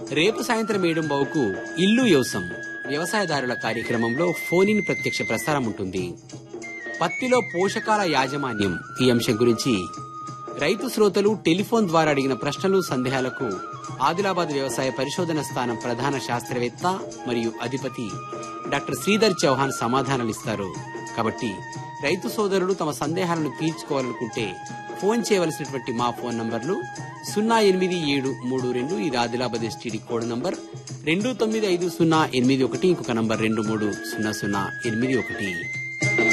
రేపు సాయంత్రం ఏడు బావుకు ఇల్లు యోసం వ్యవసాయదారుల కార్యక్రమంలో ఫోన్ ఇన్ ప్రత్యక్ష ప్రసారం ఉంటుంది పత్తిలో పోషకాల యాజమాన్యం ఈ అంశం గురించి రైతు శ్రోతలు టెలిఫోన్ ద్వారా అడిగిన ప్రశ్నలు సందేహాలకు ఆదిలాబాద్ వ్యవసాయ పరిశోధన స్థానం ప్రధాన శాస్త్రవేత్త మరియు అధిపతి డాక్టర్ శ్రీధర్ చౌహాన్ సమాధానాలిస్తారు కాబట్టి రైతు సోదరులు తమ సందేహాలను తీర్చుకోవాలనుకుంటే ఫోన్ చేయవలసినటువంటి మా ఫోన్ నంబర్లు సున్నా ఎనిమిది ఏడు మూడు రెండు ఇది ఆదిలాబాద్ ఎస్టీడీ కోడ్ నంబర్ రెండు తొమ్మిది ఐదు సున్నా ఎనిమిది ఒకటి ఇంకొక నంబర్ రెండు మూడు సున్నా సున్నా ఎనిమిది ఒకటి